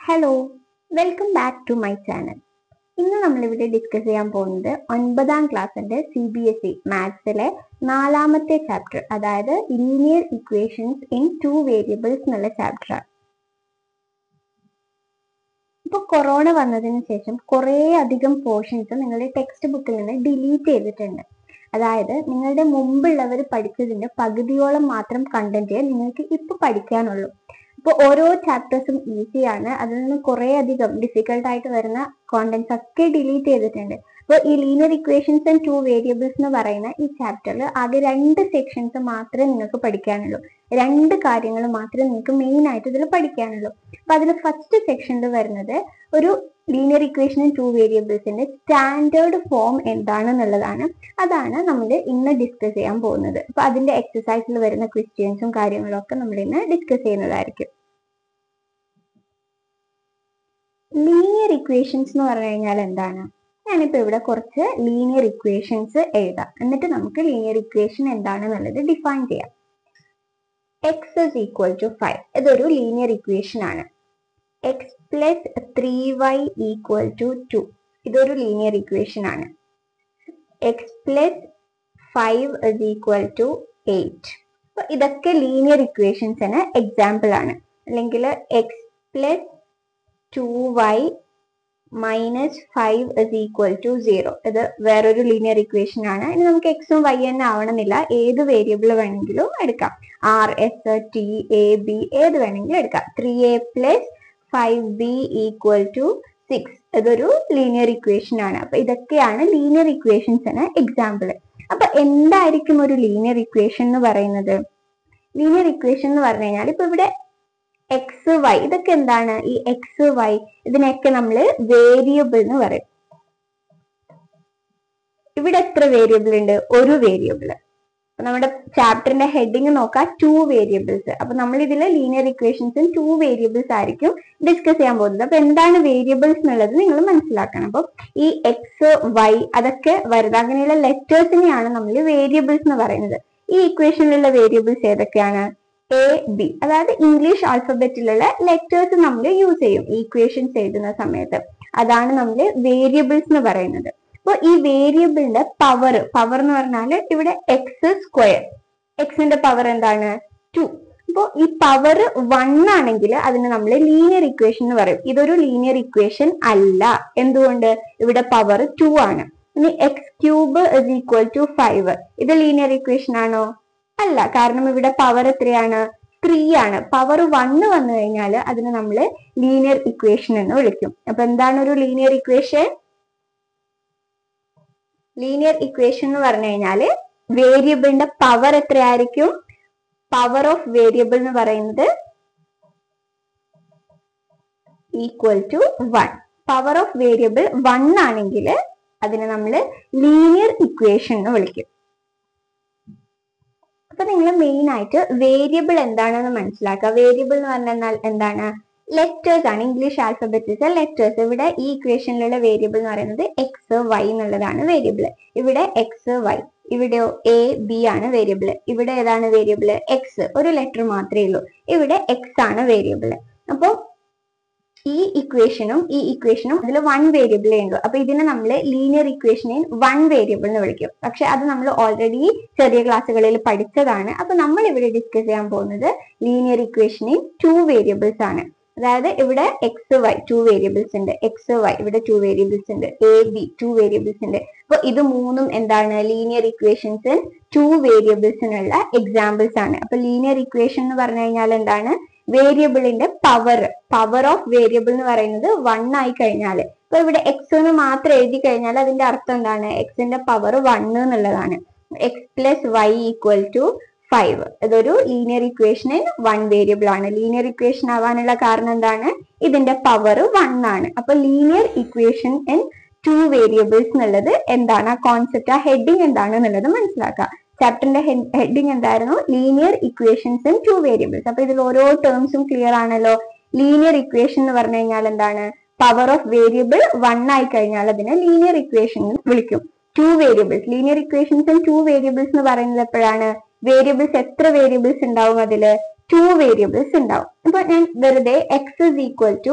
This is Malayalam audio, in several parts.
hello welcome back to my channel ഇന്ന് നമ്മളിവിടെ ഡിസ്കസ് ചെയ്യാൻ പോകുന്നത് ഒൻപതാം ക്ലാസ്സിന്റെ സി ബി എസ് ഇ മാത്സിലെ നാലാമത്തെ ചാപ്റ്റർ അതായത് linear equations in two variables എന്നുള്ള ചാപ്റ്ററാണ് ഇപ്പൊ കൊറോണ വന്നതിന് ശേഷം കുറേ അധികം പോർഷൻസ് നിങ്ങളുടെ ടെക്സ്റ്റ് ബുക്കിൽ നിന്ന് ഡിലീറ്റ് ചെയ്തിട്ടുണ്ട് അതായത് നിങ്ങളുടെ മുമ്പുള്ളവർ പഠിച്ചതിന്റെ പകുതിയോളം മാത്രം കണ്ടന്റ് നിങ്ങൾക്ക് ഇപ്പൊ പഠിക്കാനുള്ളൂ അപ്പോൾ ഓരോ ചാപ്റ്റേഴ്സും ഈസിയാണ് അതിൽ നിന്ന് കുറേ അധികം ഡിഫിക്കൽട്ട് ആയിട്ട് വരുന്ന കോണ്ടന്റ്സ് ഒക്കെ ഡിലീറ്റ് ചെയ്തിട്ടുണ്ട് അപ്പോൾ ഈ linear equations and two variables എന്ന് പറയുന്ന ഈ ചാപ്റ്ററിൽ ആകെ രണ്ട് സെക്ഷൻസ് മാത്രമേ നിങ്ങൾക്ക് പഠിക്കാനുള്ളൂ രണ്ട് കാര്യങ്ങൾ മാത്രമേ നിങ്ങൾക്ക് മെയിൻ ആയിട്ട് ഇതിൽ പഠിക്കാനുള്ളൂ അപ്പൊ അതിൽ ഫസ്റ്റ് സെക്ഷനിൽ വരുന്നത് ഒരു ലീനിയർ ഇക്വേഷൻ ടു വേരിയബിൾസിന്റെ സ്റ്റാൻഡേർഡ് ഫോം എന്താണെന്നുള്ളതാണ് അതാണ് നമ്മൾ ഇന്ന് ഡിസ്കസ് ചെയ്യാൻ പോകുന്നത് അപ്പൊ അതിന്റെ എക്സസൈസിൽ വരുന്ന ക്വസ്റ്റ്യൻസും കാര്യങ്ങളും ഒക്കെ നമ്മൾ ഇന്ന് ഡിസ്കസ് ചെയ്യുന്നതായിരിക്കും ലീനിയർ ഇക്വേഷൻസ് എന്ന് പറഞ്ഞു കഴിഞ്ഞാൽ എന്താണ് ഞാനിപ്പോ ഇവിടെ കുറച്ച് ലീനിയർ ഇക്വേഷൻസ് എഴുതാം എന്നിട്ട് നമുക്ക് ലീനിയർ ഇക്വേഷൻ എന്താണെന്നുള്ളത് ഡിഫൈൻ ചെയ്യാം x is equal to five ഇതൊരു ലീനിയർ ഇക്വേഷൻ ആണ് x plus three Y equal to two ഇതൊരു ലീനിയർ ഇക്വേഷൻ ആണ് x plus five is equal to eight അപ്പൊ ഇതൊക്കെ ലീനിയർ ഇക്വേഷൻസിന് എക്സാമ്പിൾ ആണ് അല്ലെങ്കിൽ x plus two Y minus five is equal to zero ഇത് വേറൊരു ലീനിയർ ഇക്വേഷൻ ആണ് ഇനി നമുക്ക് എക്സും വൈ തന്നെ ആവണമെന്നില്ല ഏത് വേരിയബിൾ വേണമെങ്കിലും എടുക്കാം R S T A B ഏത് വേണമെങ്കിലും എടുക്കാം three A plus five B equal to six ഇതൊരു ലീനിയർ ഇക്വേഷൻ ആണ് അപ്പൊ ഇതൊക്കെയാണ് ലീനിയർ ഇക്വേഷൻസിന് എക്സാമ്പിൾ അപ്പൊ എന്തായിരിക്കും ഒരു ലീനിയർ ഇക്വേഷൻ എന്ന് പറയുന്നത് ലീനിയർ ഇക്വേഷൻ എന്ന് പറഞ്ഞു കഴിഞ്ഞാൽ ഇപ്പൊ ഇവിടെ എക്സ് വൈ ഇതൊക്കെ എന്താണ് ഈ എക്സ് വൈ ഇതിനൊക്കെ നമ്മൾ വേരിയബിൾ എന്ന് പറയും ഇവിടെ എത്ര വേരിയബിൾ ഉണ്ട് ഒരു വേരിയബിൾ നമ്മുടെ ചാപ്റ്ററിന്റെ ഹെഡിങ് നോക്കാം ടു വേരിയബിൾസ് അപ്പൊ നമ്മൾ ഇതിൽ ലീനിയർ ഇക്വേഷൻസും ടു വേരിയബിൾസ് ആയിരിക്കും ഡിസ്കസ് ചെയ്യാൻ പോകുന്നത് അപ്പൊ എന്താണ് വേരിയബിൾസ് എന്നുള്ളത് നിങ്ങൾ മനസ്സിലാക്കണം അപ്പൊ ഈ എക്സ് വൈ അതൊക്കെ വരുന്നത് അങ്ങനെയുള്ള ലെറ്റേഴ്സിനെയാണ് നമ്മൾ വേരിയബിൾസ് എന്ന് പറയുന്നത് ഈ ഇക്വേഷനിലുള്ള വേരിയബിൾസ് ഏതൊക്കെയാണ് എ ബി അതായത് ഇംഗ്ലീഷ് ആൽഫബറ്റിലുള്ള ലെറ്റേഴ്സ് നമ്മൾ യൂസ് ചെയ്യും ഈ ഇക്വേഷൻസ് എഴുതുന്ന സമയത്ത് അതാണ് നമ്മൾ വേരിയബിൾസ് എന്ന് പറയുന്നത് അപ്പോൾ ഈ വേരിയബിളിന്റെ പവർ പവർ എന്ന് പറഞ്ഞാൽ ഇവിടെ എക്സ് സ്ക്വയർ എക്സിന്റെ പവർ എന്താണ് ടു അപ്പോൾ ഈ പവർ വൺ ആണെങ്കിൽ അതിന് നമ്മൾ ലീനിയർ ഇക്വേഷൻ എന്ന് പറയും ഇതൊരു ലീനിയർ ഇക്വേഷൻ അല്ല എന്തുകൊണ്ട് ഇവിടെ പവർ ടു ആണ് ഇനി X cube is equal to five ഇത് ലീനിയർ ഇക്വേഷൻ ആണോ അല്ല കാരണം ഇവിടെ പവർ എത്രയാണ് ത്രീ ആണ് പവർ വണ്ണ് വന്നു കഴിഞ്ഞാൽ അതിനെ നമ്മൾ ലീനിയർ ഇക്വേഷൻ എന്ന് വിളിക്കും അപ്പൊ എന്താണ് ഒരു ലീനിയർ ഇക്വേഷൻ ലീനിയർ ഇക്വേഷൻ എന്ന് പറഞ്ഞു കഴിഞ്ഞാൽ വേരിയബിളിന്റെ പവർ എത്രയായിരിക്കും പവർ ഓഫ് വേരിയബിൾ എന്ന് പറയുന്നത് equal to one power of variable one ആണെങ്കിൽ അതിനെ നമ്മൾ ലീനിയർ ഇക്വേഷൻ എന്ന് വിളിക്കും അപ്പൊ നിങ്ങൾ മെയിൻ ആയിട്ട് വേരിയബിൾ എന്താണെന്ന് മനസ്സിലാക്കുക വേരിയബിൾ എന്ന് പറഞ്ഞാൽ എന്താണ് ലെറ്റേഴ്സ് ആണ് ഇംഗ്ലീഷ് ആൽഫബറ്റിസ് ലെറ്റേഴ്സ് ഇവിടെ ഈ ഇക്വേഷനിലുള്ള വേരിയബിൾ എന്ന് പറയുന്നത് എക്സ് വൈ എന്നുള്ളതാണ് വേരിയബിൾ ഇവിടെ എക്സ് വൈ ഇവിടെയോ എ ബി ആണ് വേരിയബിൾ ഇവിടെ ഏതാണ് വേരിയബിൾ എക്സ് ഒരു ലെറ്റർ മാത്രമേ ഉള്ളൂ ഇവിടെ എക്സ് ആണ് വേരിയബിൾ അപ്പോൾ ഈ ഇക്വേഷനും ഈ ഇക്വേഷനും അതിൽ വൺ വേരിയബിളേ ഉള്ളൂ അപ്പൊ ഇതിനെ നമ്മൾ ലീനിയർ ഇക്വേഷനെ വൺ വേരിയബിൾ എന്ന് വിളിക്കും പക്ഷെ അത് നമ്മൾ ഓൾറെഡി ചെറിയ ക്ലാസ്സുകളിൽ പഠിച്ചതാണ് അപ്പൊ നമ്മൾ ഇവിടെ ഡിസ്കസ് ചെയ്യാൻ പോകുന്നത് ലീനിയർ ഇക്വേഷനിൽ ടു വേരിയബിൾസ് ആണ് അതായത് ഇവിടെ എക്സ് വൈ ടു വേരിയബിൾസ് ഉണ്ട് എക്സ് വൈ ഇവിടെ ടു വേരിയബിൾസ് ഉണ്ട് എ ബി ടു വേരിയബിൾസ് ഉണ്ട് അപ്പൊ ഇത് മൂന്നും എന്താണ് ലീനിയർ ഇക്വേഷൻസ് ടു വേരിയബിൾസിനുള്ള എക്സാമ്പിൾസ് ആണ് അപ്പൊ ലീനിയർ ഇക്വേഷൻ എന്ന് പറഞ്ഞു കഴിഞ്ഞാൽ എന്താണ് വേരിയബിളിന്റെ പവർ പവർ ഓഫ് വേരിയബിൾ എന്ന് പറയുന്നത് വൺ ആയി കഴിഞ്ഞാൽ ഇപ്പൊ ഇവിടെ എക്സ് എന്ന് മാത്രം എഴുതി കഴിഞ്ഞാൽ അതിന്റെ അർത്ഥം എന്താണ് എക്സിന്റെ പവർ വൺ എന്നുള്ളതാണ് X plus Y equal to five ഇതൊരു ലീനിയർ ഇക്വേഷനിൽ വൺ വേരിയബിൾ ആണ് ലീനിയർ ഇക്വേഷൻ ആവാനുള്ള കാരണം എന്താണ് ഇതിന്റെ പവർ വൺ ആണ് അപ്പൊ linear equation in two variables എന്നുള്ളത് എന്താണ് ആ കോൺസെപ്റ്റ് ആ ഹെഡിങ് എന്താണ് എന്നുള്ളത് മനസ്സിലാക്കുക ചാപ്റ്ററിന്റെ ഹെഡിങ് എന്തായിരുന്നു linear equations in two variables അപ്പൊ ഇതിൽ ഓരോ ടേംസും ക്ലിയർ ആണല്ലോ ലീനിയർ ഇക്വേഷൻ എന്ന് പറഞ്ഞു കഴിഞ്ഞാൽ എന്താണ് പവർ ഓഫ് വേരിയബിൾ വൺ ആയി കഴിഞ്ഞാൽ അതിനെ ലീനിയർ ഇക്വേഷൻ വിളിക്കും two variables linear equations in two variables എന്ന് പറയുന്നത് എപ്പോഴാണ് വേരിയബിൾസ് എത്ര വേരിയബിൾസ് ഉണ്ടാവും അതില് ടു വേരിയബിൾസ് ഉണ്ടാവും അപ്പൊ ഞാൻ വെറുതെ X is equal to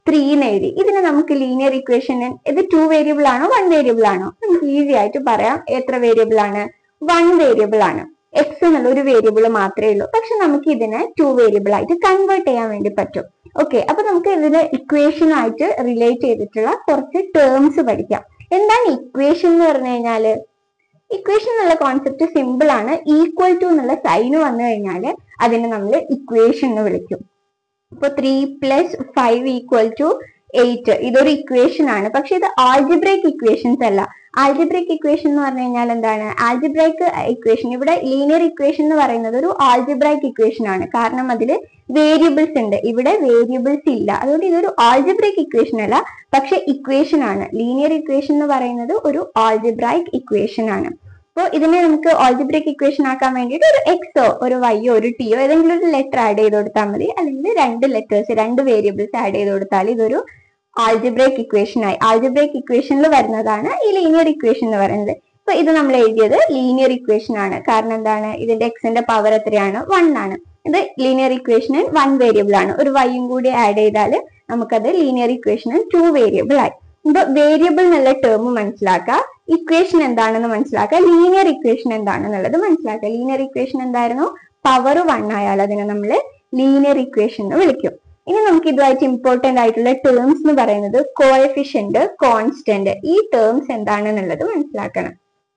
three എന്ന് എഴുതി ഇതിനെ നമുക്ക് ലീനിയർ ഇക്വേഷൻ ഇത് ടു വേരിയബിൾ ആണോ വൺ വേരിയബിൾ ആണോ നമുക്ക് ഈസി ആയിട്ട് പറയാം എത്ര വേരിയബിൾ ആണ് വൺ വേരിയബിൾ ആണ് എക്സ് എന്നുള്ള ഒരു വേരിയബിൾ മാത്രമേ ഉള്ളൂ പക്ഷെ നമുക്ക് ഇതിനെ ടു വേരിയബിൾ ആയിട്ട് കൺവേർട്ട് ചെയ്യാൻ വേണ്ടി പറ്റും ഓക്കെ അപ്പൊ നമുക്ക് ഇതിന് ഇക്വേഷൻ ആയിട്ട് റിലേറ്റ് ചെയ്തിട്ടുള്ള കുറച്ച് ടേംസ് പഠിക്കാം എന്താണ് ഇക്വേഷൻ എന്ന് പറഞ്ഞു കഴിഞ്ഞാല് ഇക്വേഷൻ എന്നുള്ള കോൺസെപ്റ്റ് സിമ്പിൾ ആണ് ഈക്വൽ ടു എന്നുള്ള സൈന് വന്നു കഴിഞ്ഞാൽ അതിനെ നമ്മൾ ഇക്വേഷൻ എന്ന് വിളിക്കും ഇപ്പൊ three plus five equal to eight ഇതൊരു ഇക്വേഷൻ ആണ് പക്ഷെ ഇത് ആൾജിബ്രേക്ക് ഇക്വേഷൻസ് അല്ല ആൾജിബ്രേക്ക് ഇക്വേഷൻ എന്ന് പറഞ്ഞു കഴിഞ്ഞാൽ എന്താണ് ആൾജിബ്രേക്ക് ഇക്വേഷൻ ഇവിടെ ലീനിയർ ഇക്വേഷൻ എന്ന് പറയുന്നത് ഒരു ആൾജിബ്രൈക്ക് ഇക്വേഷൻ ആണ് കാരണം അതിൽ വേരിയബിൾസ് ഉണ്ട് ഇവിടെ വേരിയബിൾസ് ഇല്ല അതുകൊണ്ട് ഇതൊരു ആൾജിബ്രേക്ക് ഇക്വേഷൻ അല്ല പക്ഷെ ഇക്വേഷൻ ആണ് ലീനിയർ ഇക്വേഷൻ എന്ന് പറയുന്നത് ഒരു ആൾജിബ്രൈക്ക് ഇക്വേഷൻ ആണ് അപ്പോൾ ഇതിനെ നമുക്ക് ആൾജിബ്രേക്ക് ഇക്വേഷൻ ആക്കാൻ വേണ്ടിയിട്ട് ഒരു എക്സോ ഒരു വൈയോ ഒരു ടിയോ ഏതെങ്കിലും ഒരു ലെറ്റർ ആഡ് ചെയ്ത് കൊടുത്താൽ മതി അല്ലെങ്കിൽ രണ്ട് ലെറ്റേഴ്സ് രണ്ട് വേരിയബിൾസ് ആഡ് ചെയ്ത് കൊടുത്താൽ ഇതൊരു ആൾജിബ്രേക്ക് ഇക്വേഷൻ ആയി ആൾജിബ്രേക്ക് ഇക്വേഷനിൽ വരുന്നതാണ് ഈ ലീനിയർ ഇക്വേഷൻ എന്ന് പറയുന്നത് അപ്പൊ ഇത് നമ്മൾ എഴുതിയത് ലീനിയർ ഇക്വേഷൻ ആണ് കാരണം എന്താണ് ഇതിന്റെ എക്സിന്റെ പവർ എത്രയാണ് വൺ ആണ് ഇത് ലീനിയർ ഇക്വേഷന് വൺ വേരിയബിൾ ആണ് ഒരു വൈയും കൂടി ആഡ് ചെയ്താൽ നമുക്കത് ലീനിയർ ഇക്വേഷന് ടു വേരിയബിൾ ആയി ഇപ്പൊ വേരിയബിൾ എന്നുള്ള ടേം മനസ്സിലാക്കുക ഇക്വേഷൻ എന്താണെന്ന് മനസ്സിലാക്കുക ലീനിയർ ഇക്വേഷൻ എന്താണെന്നുള്ളത് മനസ്സിലാക്കുക ലീനിയർ ഇക്വേഷൻ എന്തായിരുന്നു പവർ വൺ ആയാൽ അതിനെ നമ്മൾ ലീനിയർ ഇക്വേഷൻ എന്ന് വിളിക്കും ഇനി നമുക്ക് ഇതുമായിട്ട് ഇമ്പോർട്ടന്റ് ആയിട്ടുള്ള ടേംസ് എന്ന് പറയുന്നത് കോഎഫിഷ്യന്റ് കോൺസ്റ്റന്റ് ഈ ടേംസ് എന്താണെന്നുള്ളത് മനസ്സിലാക്കണം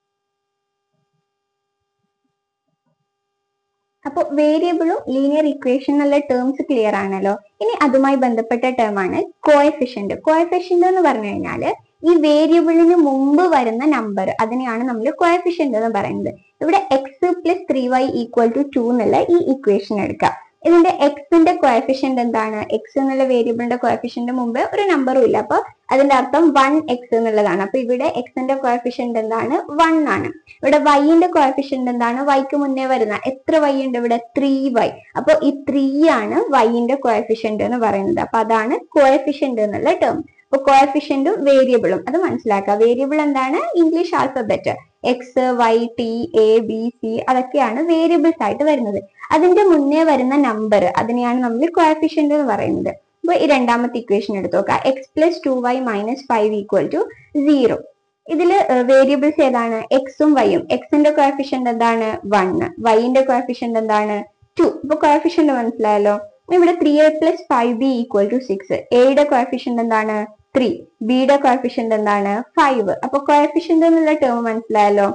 അപ്പോൾ വേരിയബിളും ലീനിയർ ഇക്വേഷൻ എന്നുള്ള ടേംസ് ക്ലിയർ ആണല്ലോ ഇനി അതുമായി ബന്ധപ്പെട്ട ടേം ആണ് കോഎഫിഷ്യന്റ് കോഎഫിഷ്യന്റ് എന്ന് പറഞ്ഞു കഴിഞ്ഞാൽ ഈ വേരിയബിളിന് മുമ്പ് വരുന്ന നമ്പർ അതിനെയാണ് നമ്മൾ കോഎഫിഷ്യന്റ് എന്ന് പറയുന്നത് ഇവിടെ X plus three Y equal to two എന്നുള്ള ഈ ഇക്വേഷൻ എടുക്കുക ഇതിന്റെ എക്സിന്റെ കോഎഫിഷ്യന്റ് എന്താണ് എക്സ് എന്നുള്ള വേരിയബിളിന്റെ കോഎഫിഷ്യന്റ് മുമ്പ് ഒരു നമ്പറും ഇല്ല അപ്പൊ അതിന്റെ അർത്ഥം വൺ എക്സ് എന്നുള്ളതാണ് അപ്പൊ ഇവിടെ എക്സിന്റെ കോഎഫിഷ്യന്റ് എന്താണ് വൺ ആണ് ഇവിടെ വൈന്റെ കോഎഫിഷ്യന്റ് എന്താണ് വൈക്ക് മുന്നേ വരുന്ന എത്ര വൈ ഉണ്ട് ഇവിടെ ത്രീ വൈ അപ്പൊ ഈ ത്രീ ആണ് വൈന്റെ കോഎഫിഷ്യന്റ് എന്ന് പറയുന്നത് അപ്പൊ അതാണ് കോഎഫിഷ്യന്റ് എന്നുള്ള ടേം അപ്പൊ കോഎഫിഷ്യന്റും വേരിയബിളും അത് മനസ്സിലാക്കുക വേരിയബിൾ എന്താണ് English alphabet X Y T A B C അതൊക്കെയാണ് വേരിയബിൾസ് ആയിട്ട് വരുന്നത് അതിന്റെ മുന്നേ വരുന്ന നമ്പർ അതിനെയാണ് നമ്മൾ കോഎഫിഷ്യന്റ് എന്ന് പറയുന്നത് അപ്പൊ ഈ രണ്ടാമത്തെ ഇക്വേഷൻ എടുത്ത് നോക്കാം X plus two Y minus five equal to zero ഇതിൽ വേരിയബിൾസ് ഏതാണ് എക്സും വൈയും എക്സിന്റെ കോഎഫിഷ്യന്റ് എന്താണ് വൺ വൈന്റെ കോഎഫിഷ്യന്റ് എന്താണ് ടു ഇപ്പൊ കോഎഫിഷ്യന്റ് മനസ്സിലായല്ലോ ഇവിടെ three A plus five B equal to six എയുടെ കോഎഫിഷ്യന്റ് എന്താണ് ത്രീ ബിയുടെ കോഎഫിഷ്യന്റ് എന്താണ് ഫൈവ് അപ്പൊ കോഎഫിഷ്യന്റ് എന്നുള്ള ടേം മനസ്സിലായല്ലോ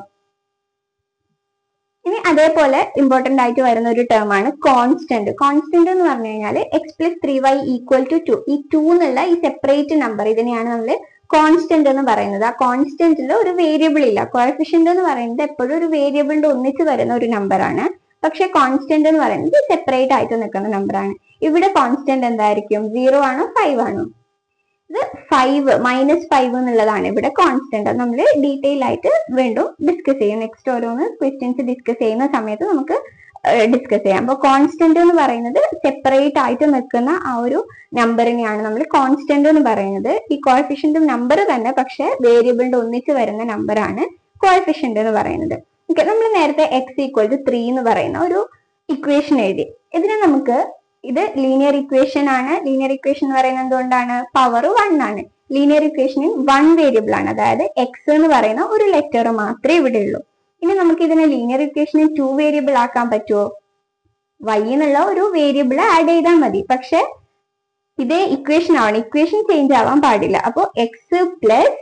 ഇനി അതേപോലെ ഇമ്പോർട്ടന്റ് ആയിട്ട് വരുന്ന ഒരു ടേം ആണ് കോൺസ്റ്റന്റ് കോൺസ്റ്റന്റ് എന്ന് പറഞ്ഞു കഴിഞ്ഞാൽ X plus three Y equal to two ഈ ടു എന്നുള്ള ഈ സെപ്പറേറ്റ് നമ്പർ ഇതിനെയാണ് നമ്മൾ കോൺസ്റ്റന്റ് എന്ന് പറയുന്നത് ആ കോൺസ്റ്റന്റിൽ ഒരു വേരിയബിൾ ഇല്ല കോഎഫിഷ്യന്റ് എന്ന് പറയുന്നത് എപ്പോഴും ഒരു വേരിയബിളിന്റെ ഒന്നിച്ച് വരുന്ന ഒരു നമ്പർ ആണ് പക്ഷെ കോൺസ്റ്റന്റ് എന്ന് പറയുന്നത് സെപ്പറേറ്റ് ആയിട്ട് നിൽക്കുന്ന നമ്പർ ആണ് ഇവിടെ കോൺസ്റ്റന്റ് എന്തായിരിക്കും സീറോ ആണോ ഫൈവ് ആണോ ഇത് ഫൈവ് മൈനസ് ഫൈവ് എന്നുള്ളതാണ് ഇവിടെ കോൺസ്റ്റന്റ് അത് നമ്മൾ ഡീറ്റെയിൽ ആയിട്ട് വീണ്ടും ഡിസ്കസ് ചെയ്യും നെക്സ്റ്റ് ഓരോന്ന് ക്വസ്റ്റ്യൻസ് ഡിസ്കസ് ചെയ്യുന്ന സമയത്ത് നമുക്ക് ഡിസ്കസ് ചെയ്യാം അപ്പോൾ കോൺസ്റ്റന്റ് എന്ന് പറയുന്നത് സെപ്പറേറ്റ് ആയിട്ട് നിൽക്കുന്ന ആ ഒരു നമ്പറിനെയാണ് നമ്മൾ കോൺസ്റ്റന്റ് എന്ന് പറയുന്നത് ഈ കോഎഫിഷ്യന്റ് നമ്പർ തന്നെ പക്ഷെ വേരിയബിളിന്റെ ഒന്നിച്ച് വരുന്ന നമ്പറാണ് കോഎഫിഷ്യന്റ് എന്ന് പറയുന്നത് ഓക്കെ നമ്മൾ നേരത്തെ എക്സ് ഈക്വൽ ടു ത്രീ എന്ന് പറയുന്ന ഒരു ഇക്വേഷൻ എഴുതി ഇതിനെ നമുക്ക് ഇത് ലീനിയർ ഇക്വേഷൻ ആണ് ലീനിയർ ഇക്വേഷൻ എന്ന് പറയുന്നത് എന്തുകൊണ്ടാണ് പവർ വൺ ആണ് ലീനിയർ ഇക്വേഷനിൽ വൺ വേരിയബിൾ ആണ് അതായത് എക്സ് എന്ന് പറയുന്ന ഒരു ലെറ്റർ മാത്രമേ ഇവിടെ ഉള്ളൂ ഇനി നമുക്ക് ഇതിനെ ലീനിയർ ഇക്വേഷനിൽ ടു വേരിയബിൾ ആക്കാൻ പറ്റുമോ വൈ എന്നുള്ള ഒരു വേരിയബിൾ ആഡ് ചെയ്താൽ മതി പക്ഷെ ഇതേ ഇക്വേഷൻ ആണ് ഇക്വേഷൻ ചേഞ്ച് ആവാൻ പാടില്ല അപ്പോൾ X plus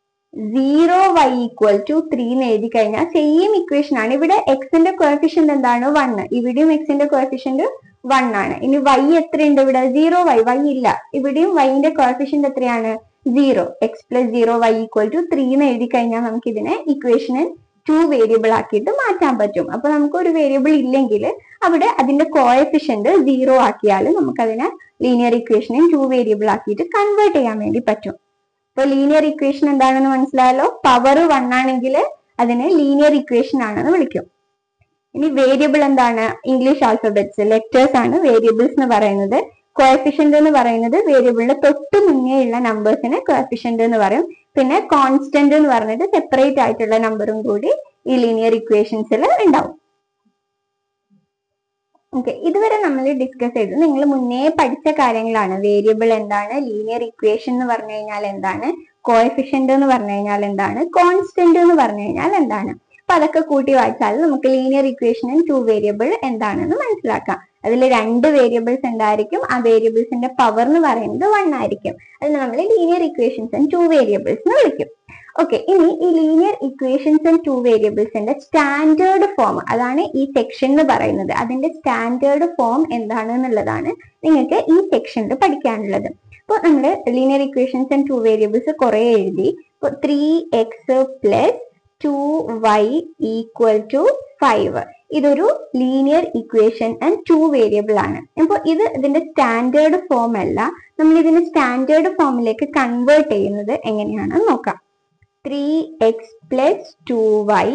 zero Y equal to three എന്ന് എഴുതി കഴിഞ്ഞാൽ സെയിം ഇക്വേഷൻ ആണ് ഇവിടെ എക്സിന്റെ കോഎഫിഷ്യന്റ് എന്താണ് വൺ ഇവിടെയും എക്സിന്റെ കോഎഫിഷ്യന്റ് വൺ ആണ് ഇനി വൈ എത്രയുണ്ട് ഇവിടെ സീറോ വൈ വൈ ഇല്ല ഇവിടെയും വൈന്റെ കോഎഫിഷ്യന്റ് എത്രയാണ് zero X plus zero Y equal to three എന്ന് എഴുതി കഴിഞ്ഞാൽ നമുക്ക് ഇതിനെ ഇക്വേഷനിൽ ടു വേരിയബിൾ ആക്കിയിട്ട് മാറ്റാൻ പറ്റും അപ്പൊ നമുക്ക് ഒരു വേരിയബിൾ ഇല്ലെങ്കിൽ അവിടെ അതിന്റെ കോഎഫിഷ്യന്റ് സീറോ ആക്കിയാൽ നമുക്കതിനെ ലീനിയർ ഇക്വേഷനെ ടു വേരിയബിൾ ആക്കിയിട്ട് കൺവേർട്ട് ചെയ്യാൻ വേണ്ടി പറ്റും അപ്പൊ ലീനിയർ ഇക്വേഷൻ എന്താണെന്ന് മനസ്സിലായല്ലോ പവർ വൺ ആണെങ്കിൽ അതിനെ ലീനിയർ ഇക്വേഷൻ ആണെന്ന് വിളിക്കും ഇനി വേരിയബിൾ എന്താണ് ഇംഗ്ലീഷ് ആൽഫബറ്റ്സ് ലെറ്റേഴ്സ് ആണ് വേരിയബിൾസ് എന്ന് പറയുന്നത് കോഎഫിഷ്യന്റ് എന്ന് പറയുന്നത് വേരിയബിളിന്റെ തൊട്ട് മുന്നേ ഉള്ള നമ്പേഴ്സിനെ കോഎഫിഷ്യന്റ് എന്ന് പറയും പിന്നെ കോൺസ്റ്റന്റ് എന്ന് പറഞ്ഞിട്ട് സെപ്പറേറ്റ് ആയിട്ടുള്ള നമ്പറും കൂടി ഈ ലീനിയർ ഇക്വേഷൻസിൽ ഉണ്ടാവും ഓക്കെ ഇതുവരെ നമ്മൾ ഡിസ്കസ് ചെയ്തത് നിങ്ങൾ മുന്നേ പഠിച്ച കാര്യങ്ങളാണ് വേരിയബിൾ എന്താണ് ലീനിയർ ഇക്വേഷൻ എന്ന് പറഞ്ഞു കഴിഞ്ഞാൽ എന്താണ് കോഎഫിഷ്യന്റ് എന്ന് പറഞ്ഞു കഴിഞ്ഞാൽ എന്താണ് കോൺസ്റ്റന്റ് എന്ന് പറഞ്ഞു കഴിഞ്ഞാൽ എന്താണ് അപ്പൊ അതൊക്കെ കൂട്ടി വായിച്ചാൽ നമുക്ക് ലീനിയർ ഇക്വേഷനും ടു വേരിയബിൾ എന്താണെന്ന് മനസ്സിലാക്കാം അതിൽ രണ്ട് വേരിയബിൾസ് ഉണ്ടായിരിക്കും ആ വേരിയബിൾസിന്റെ പവർ എന്ന് പറയുന്നത് വൺ ആയിരിക്കും അതിന് നമ്മൾ linear equations and two variables എന്ന് വിളിക്കും ഓക്കെ ഇനി ഈ ലീനിയർ ഇക്വേഷൻസ് ആൻഡ് ടു വേരിയബിൾസിന്റെ സ്റ്റാൻഡേർഡ് ഫോം അതാണ് ഈ സെക്ഷൻ എന്ന് പറയുന്നത് അതിന്റെ സ്റ്റാൻഡേർഡ് ഫോം എന്താണ് എന്നുള്ളതാണ് നിങ്ങൾക്ക് ഈ സെക്ഷനിൽ പഠിക്കാനുള്ളത് അപ്പോൾ നമ്മൾ linear equations and two variables കുറെ എഴുതി ഇപ്പോൾ three X plus two Y equal to five ഇതൊരു linear equation and two variable ആണ് അപ്പോൾ ഇത് ഇതിന്റെ സ്റ്റാൻഡേർഡ് ഫോം അല്ല നമ്മൾ ഇതിന്റെ സ്റ്റാൻഡേർഡ് ഫോമിലേക്ക് കൺവേർട്ട് ചെയ്യുന്നത് എങ്ങനെയാണെന്ന് നോക്കാം three X plus two Y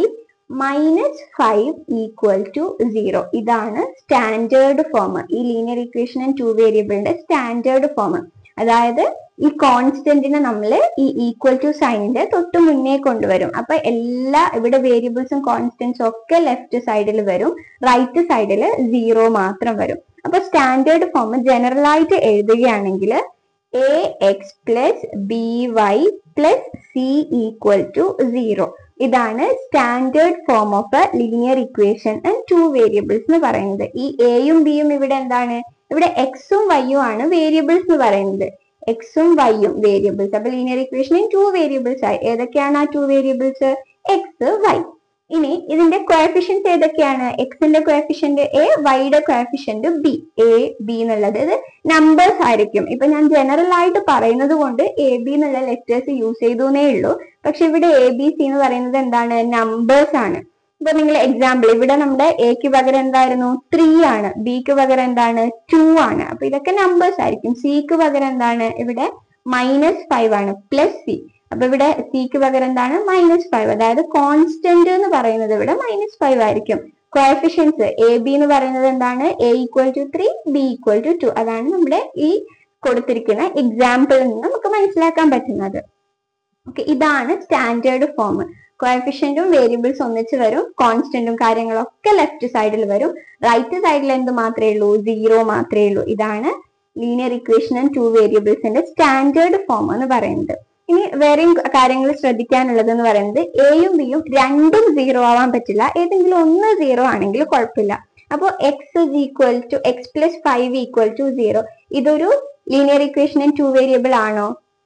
minus five equal to zero ഇതാണ് സ്റ്റാൻഡേർഡ് ഫോം ഈ ലീനിയർ ഇക്വേഷൻ ആൻഡ് ടു വേരിയബിളിന്റെ സ്റ്റാൻഡേർഡ് ഫോം അതായത് ഈ കോൺസ്റ്റന്റിനെ നമ്മൾ ഈ ഈക്വൽ ടു സൈനിന്റെ തൊട്ട് മുന്നേ കൊണ്ടുവരും അപ്പൊ എല്ലാ ഇവിടെ വേരിയബിൾസും കോൺസ്റ്റന്റ്സും ഒക്കെ ലെഫ്റ്റ് സൈഡിൽ വരും റൈറ്റ് സൈഡിൽ സീറോ മാത്രം വരും അപ്പൊ സ്റ്റാൻഡേർഡ് ഫോം ജനറൽ ആയിട്ട് എഴുതുകയാണെങ്കിൽ A X plus B Y plus C equal to zero ഇതാണ് standard form of a linear equation and two variables എന്ന് പറയുന്നത് ഈ എയും ബിയും ഇവിടെ എന്താണ് ഇവിടെ എക്സും വൈയും ആണ് വേരിയബിൾസ് എന്ന് പറയുന്നത് എക്സും വൈയും വേരിയബിൾസ് അപ്പൊ ലീനിയർ ഇക്വേഷനിൽ ടു വേരിയബിൾസ് ആയി ഏതൊക്കെയാണ് ആ ടു വേരിയബിൾസ് എക്സ് വൈ ഇനി ഇതിന്റെ കോഎഫിഷ്യൻസ് ഏതൊക്കെയാണ് എക്സിന്റെ കോഎഫിഷ്യന്റ് എ വൈയുടെ കോഎഫിഷ്യന്റ് ബി എ ബി എന്നുള്ളത് ഇത് നമ്പേഴ്സ് ആയിരിക്കും ഇപ്പൊ ഞാൻ ജനറൽ ആയിട്ട് പറയുന്നത് കൊണ്ട് എ ബി എന്നുള്ള ലെറ്റേഴ്സ് യൂസ് ചെയ്തു എന്നേ ഉള്ളൂ പക്ഷെ ഇവിടെ എ ബി സി എന്ന് പറയുന്നത് എന്താണ് നമ്പേഴ്സ് ആണ് ഇപ്പൊ നിങ്ങൾ എക്സാമ്പിൾ ഇവിടെ നമ്മുടെ എക്ക് പകരം എന്തായിരുന്നു ത്രീ ആണ് ബിക്ക് പകരം എന്താണ് ടു ആണ് അപ്പൊ ഇതൊക്കെ നമ്പേഴ്സ് ആയിരിക്കും സിക്ക് പകരം എന്താണ് ഇവിടെ മൈനസ് ഫൈവ് ആണ് പ്ലസ് സി അപ്പൊ ഇവിടെ സിക്ക് പകരം എന്താണ് മൈനസ് ഫൈവ് അതായത് കോൺസ്റ്റന്റ് എന്ന് പറയുന്നത് ഇവിടെ മൈനസ് ഫൈവ് ആയിരിക്കും കോഎഫിഷ്യൻസ് എ ബി എന്ന് പറയുന്നത് എന്താണ് A equal to three B equal to two അതാണ് നമ്മുടെ ഈ കൊടുത്തിരിക്കുന്ന എക്സാമ്പിളിൽ നിന്ന് നമുക്ക് മനസ്സിലാക്കാൻ പറ്റുന്നത് ഓക്കെ ഇതാണ് സ്റ്റാൻഡേർഡ് ഫോം കോഎഫിഷ്യന്റും വേരിയബിൾസ് ഒന്നിച്ച് വരും കോൺസ്റ്റന്റും കാര്യങ്ങളൊക്കെ ലെഫ്റ്റ് സൈഡിൽ വരും റൈറ്റ് സൈഡിൽ എന്ത് മാത്രമേ ഉള്ളൂ സീറോ മാത്രമേ ഉള്ളൂ ഇതാണ് ലീനിയർ ഇക്വേഷൻ ആൻഡ് ടു വേരിയബിൾസിന്റെ സ്റ്റാൻഡേർഡ് ഫോം എന്ന് പറയുന്നത് ഇനി വേറെയും കാര്യങ്ങൾ ശ്രദ്ധിക്കാനുള്ളത് എന്ന് പറയുന്നത് എയും ബിയും രണ്ടും സീറോ ആവാൻ പറ്റില്ല ഏതെങ്കിലും ഒന്ന് സീറോ ആണെങ്കിൽ കുഴപ്പമില്ല അപ്പോൾ X is equal to X plus five equal to zero ഇതൊരു linear equation and two variable ആണോ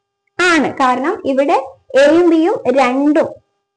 ആണ് കാരണം ഇവിടെ എയും ബിയും രണ്ടും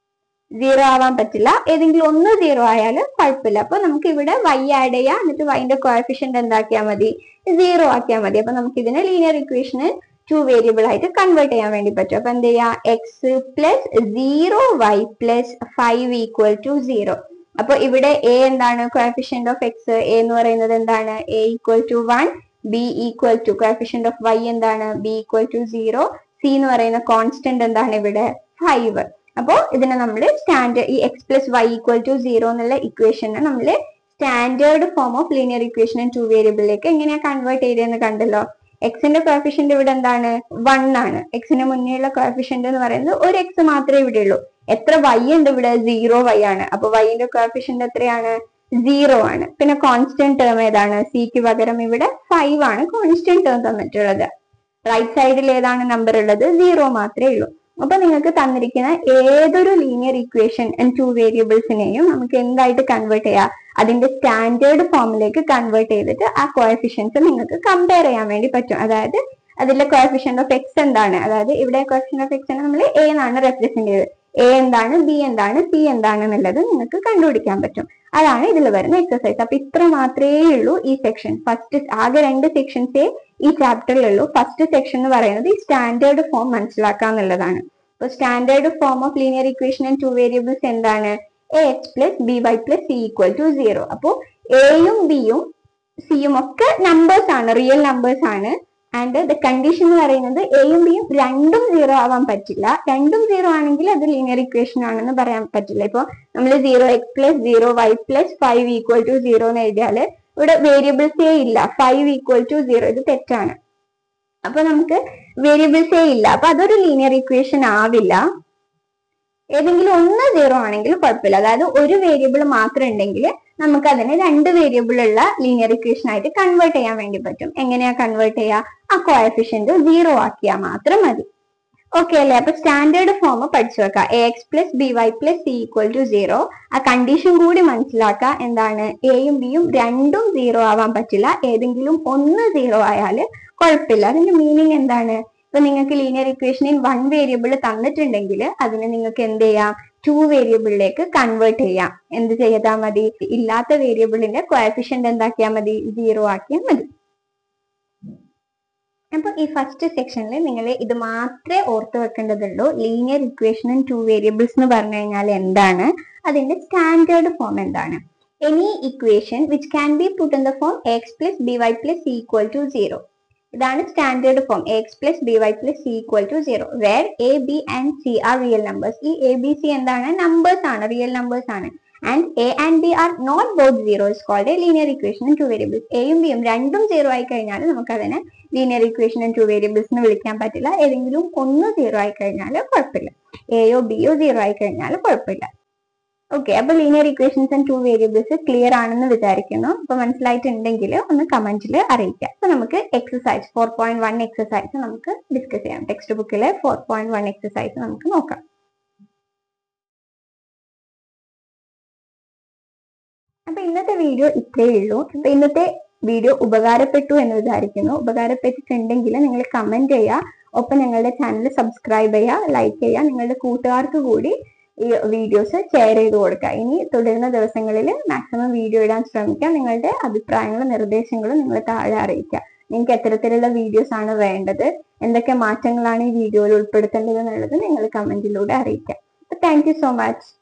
സീറോ ആവാൻ പറ്റില്ല ഏതെങ്കിലും ഒന്ന് സീറോ ആയാൽ കുഴപ്പമില്ല അപ്പൊ നമുക്ക് ഇവിടെ വൈ ആഡ് ചെയ്യാം എന്നിട്ട് വൈന്റെ കോഎഫിഷ്യന്റ് എന്താക്കിയാൽ മതി സീറോ ആക്കിയാൽ മതി അപ്പൊ നമുക്ക് ഇതിനെ ലീനിയർ ഇക്വേഷന് ടു വേരിയബിൾ ആയിട്ട് കൺവേർട്ട് ചെയ്യാൻ വേണ്ടി പറ്റും അപ്പൊ എന്ത് ചെയ്യാ X plus zero Y plus five equal to zero അപ്പൊ ഇവിടെ എ എന്താണ് കോഎഫിഷ്യന്റ് ഓഫ് എക്സ് എ എന്ന് പറയുന്നത് എന്താണ് A equal to one B equal to coefficient of Y എന്താണ് B equal to zero C എന്ന് പറയുന്ന കോൺസ്റ്റന്റ് എന്താണ് ഇവിടെ ഫൈവ് അപ്പോ ഇതിനെ നമ്മൾ സ്റ്റാൻഡേർഡ് ഈ X plus Y equal to zero എന്നുള്ള ഇക്വേഷനെ നമ്മൾ standard form of linear equation two വേരിയബിളിലേക്ക് എങ്ങനെയാ കൺവേർട്ട് ചെയ്തതെന്ന് കണ്ടല്ലോ എക്സിന്റെ കോഎഫിഷ്യന്റ് ഇവിടെ എന്താണ് വൺ ആണ് എക്സിന് മുന്നേയുള്ള കോഎഫിഷ്യന്റ് എന്ന് പറയുന്നത് ഒരു എക്സ് മാത്രമേ ഇവിടെ ഉള്ളൂ എത്ര വൈ ഉണ്ട് ഇവിടെ സീറോ വൈ ആണ് അപ്പൊ വൈന്റെ കോഎഫിഷ്യന്റ് എത്രയാണ് സീറോ ആണ് പിന്നെ കോൺസ്റ്റന്റ് ടേം ഏതാണ് സിക്ക് പകരം ഇവിടെ ഫൈവ് ആണ് കോൺസ്റ്റന്റ് ടേം തന്നിട്ടുള്ളത് റൈറ്റ് സൈഡിൽ ഏതാണ് നമ്പർ ഉള്ളത് സീറോ മാത്രമേ ഉള്ളൂ അപ്പൊ നിങ്ങൾക്ക് തന്നിരിക്കുന്ന ഏതൊരു ലീനിയർ ഇക്വേഷൻ ആൻഡ് ടു വേരിയബിൾസിനെയും നമുക്ക് എന്തായിട്ട് കൺവേർട്ട് ചെയ്യാം അതിന്റെ സ്റ്റാൻഡേർഡ് ഫോമിലേക്ക് കൺവേർട്ട് ചെയ്തിട്ട് ആ കോഎഫിഷ്യൻസ് നിങ്ങൾക്ക് കമ്പയർ ചെയ്യാൻ വേണ്ടി പറ്റും അതായത് അതിലെ കോഎഫിഷ്യന്റ് ഓഫ് എക്സ് എന്താണ് അതായത് ഇവിടെ കോഎഫിഷ്യന്റ് ഓഫ് എക്സ് നമ്മൾ എ എന്നാണ് റെപ്രസെന്റ് ചെയ്തത് എ എന്താണ് ബി എന്താണ് സി എന്താണ് എന്നുള്ളത് നിങ്ങൾക്ക് കണ്ടുപിടിക്കാൻ പറ്റും അതാണ് ഇതിൽ വരുന്ന എക്സസൈസ് അപ്പൊ ഇത്ര മാത്രമേ ഉള്ളൂ ഈ സെക്ഷൻ ഫസ്റ്റ് ആകെ രണ്ട് സെക്ഷൻസേ ഈ ചാപ്റ്ററിലുള്ളൂ ഫസ്റ്റ് സെക്ഷൻ എന്ന് പറയുന്നത് ഈ സ്റ്റാൻഡേർഡ് ഫോം മനസ്സിലാക്കുക എന്നുള്ളതാണ് അപ്പൊ standard form of linear equation and two variables എന്താണ് A X plus B Y plus C equal to zero അപ്പോ എയും ബിയും സിയും ഒക്കെ നമ്പേഴ്സ് ആണ് റിയൽ നമ്പേഴ്സ് ആണ് ആൻഡ് ദ കണ്ടീഷൻ എന്ന് പറയുന്നത് എയും ബിയും രണ്ടും സീറോ ആവാൻ പറ്റില്ല രണ്ടും സീറോ ആണെങ്കിൽ അത് ലീനിയർ ഇക്വേഷൻ ആണെന്ന് പറയാൻ പറ്റില്ല ഇപ്പൊ നമ്മൾ zero X plus zero Y plus five equal to zero എന്ന് എഴുതിയാൽ ഇവിടെ വേരിയബിൾസേ ഇല്ല ഫൈവ് ഈക്വൽ ടു സീറോ ഇത് തെറ്റാണ് അപ്പൊ നമുക്ക് വേരിയബിൾസേ ഇല്ല അപ്പൊ അതൊരു ലീനിയർ ഇക്വേഷൻ ആവില്ല ഏതെങ്കിലും ഒന്ന് സീറോ ആണെങ്കിൽ കുഴപ്പമില്ല അതായത് ഒരു വേരിയബിൾ മാത്രം ഉണ്ടെങ്കിൽ നമുക്ക് അതിനെ രണ്ട് വേരിയബിൾ ഉള്ള ലീനിയർ ഇക്വേഷൻ ആയിട്ട് കൺവേർട്ട് ചെയ്യാൻ വേണ്ടി പറ്റും എങ്ങനെയാ കൺവേർട്ട് ചെയ്യുക ആ കോഎഫിഷ്യന്റ് സീറോ ആക്കിയാൽ മാത്രം മതി ഓക്കെ അല്ലേ അപ്പൊ സ്റ്റാൻഡേർഡ് ഫോം പഠിച്ചു വെക്കാം A X plus B Y plus C equal to zero ആ കണ്ടീഷൻ കൂടി മനസ്സിലാക്കുക എന്താണ് എയും ബിയും രണ്ടും സീറോ ആവാൻ പറ്റില്ല ഏതെങ്കിലും ഒന്ന് സീറോ ആയാൽ കുഴപ്പമില്ല അതിന്റെ മീനിങ് എന്താണ് ഇപ്പൊ നിങ്ങൾക്ക് ലീനിയർ ഇക്വേഷനിൽ വൺ വേരിയബിൾ തന്നിട്ടുണ്ടെങ്കിൽ അതിനെ നിങ്ങൾക്ക് എന്ത് ചെയ്യാം ടു വേരിയബിളിലേക്ക് കൺവേർട്ട് ചെയ്യാം എന്ത് ചെയ്താൽ മതി ഇല്ലാത്ത വേരിയബിളിന്റെ കോഎഫിഷ്യന്റ് എന്താക്കിയാൽ മതി സീറോ ആക്കിയാൽ മതി അപ്പൊ ഈ ഫസ്റ്റ് സെക്ഷനിൽ നിങ്ങൾ ഇത് മാത്രമേ ഓർത്ത് വെക്കേണ്ടതുള്ളൂ ലീനിയർ ഇക്വേഷനും ടു വേരിയബിൾസ് എന്ന് പറഞ്ഞു കഴിഞ്ഞാൽ എന്താണ് അതിന്റെ സ്റ്റാൻഡേർഡ് ഫോം എന്താണ് any equation which can be put in the form X plus B Y plus C equal to zero ഇതാണ് standard form X plus B Y plus C equal to zero where A B and C are real numbers ഈ എ ബി സി എന്താണ് നമ്പേഴ്സ് ആണ് റിയൽ നമ്പേഴ്സ് ആണ് and A and B are not both zero is called a linear equation two variables എയും ബിയും രണ്ടും സീറോ ആയി കഴിഞ്ഞാൽ നമുക്ക് അതിനെ ലീനിയർ ഇക്വേഷൻ ടു വേരിയബിൾസ് എന്ന് വിളിക്കാൻ പറ്റില്ല ഏതെങ്കിലും ഒന്ന് സീറോ ആയി കഴിഞ്ഞാൽ കുഴപ്പമില്ല എയോ ബിയോ സീറോ ആയി കഴിഞ്ഞാൽ കുഴപ്പമില്ല ഓക്കെ അപ്പൊ linear equations and two variables clear ആണെന്ന് വിചാരിക്കുന്നു അപ്പൊ മനസ്സിലായിട്ടുണ്ടെങ്കിൽ ഒന്ന് കമന്റിൽ അറിയിക്കാം അപ്പൊ നമുക്ക് exercise four point one exercise നമുക്ക് ഡിസ്കസ് ചെയ്യാം ടെക്സ്റ്റ് ബുക്കിലെ ഫോർ പോയിന്റ് വൺ എക്സസൈസ് നമുക്ക് നോക്കാം അപ്പൊ ഇന്നത്തെ വീഡിയോ ഇത്രയേ ഉള്ളൂ അപ്പൊ ഇന്നത്തെ വീഡിയോ ഉപകാരപ്പെട്ടു എന്ന് വിചാരിക്കുന്നു ഉപകാരപ്പെട്ടിട്ടുണ്ടെങ്കിൽ നിങ്ങൾ കമന്റ് ചെയ്യുക ഒപ്പം ഞങ്ങളുടെ ചാനൽ സബ്സ്ക്രൈബ് ചെയ്യുക ലൈക്ക് ചെയ്യുക നിങ്ങളുടെ കൂട്ടുകാർക്ക് കൂടി ഈ വീഡിയോസ് ഷെയർ ചെയ്ത് കൊടുക്കുക ഇനി തുടരുന്ന ദിവസങ്ങളിൽ മാക്സിമം വീഡിയോ ഇടാൻ ശ്രമിക്കുക നിങ്ങളുടെ അഭിപ്രായങ്ങളും നിർദ്ദേശങ്ങളും നിങ്ങൾ താഴെ അറിയിക്കുക നിങ്ങൾക്ക് എത്തരത്തിലുള്ള വീഡിയോസ് ആണ് വേണ്ടത് എന്തൊക്കെ മാറ്റങ്ങളാണ് ഈ വീഡിയോയിൽ ഉൾപ്പെടുത്തേണ്ടത് എന്നുള്ളത് നിങ്ങൾ കമന്റിലൂടെ അറിയിക്കുക താങ്ക് യു സോ മച്ച്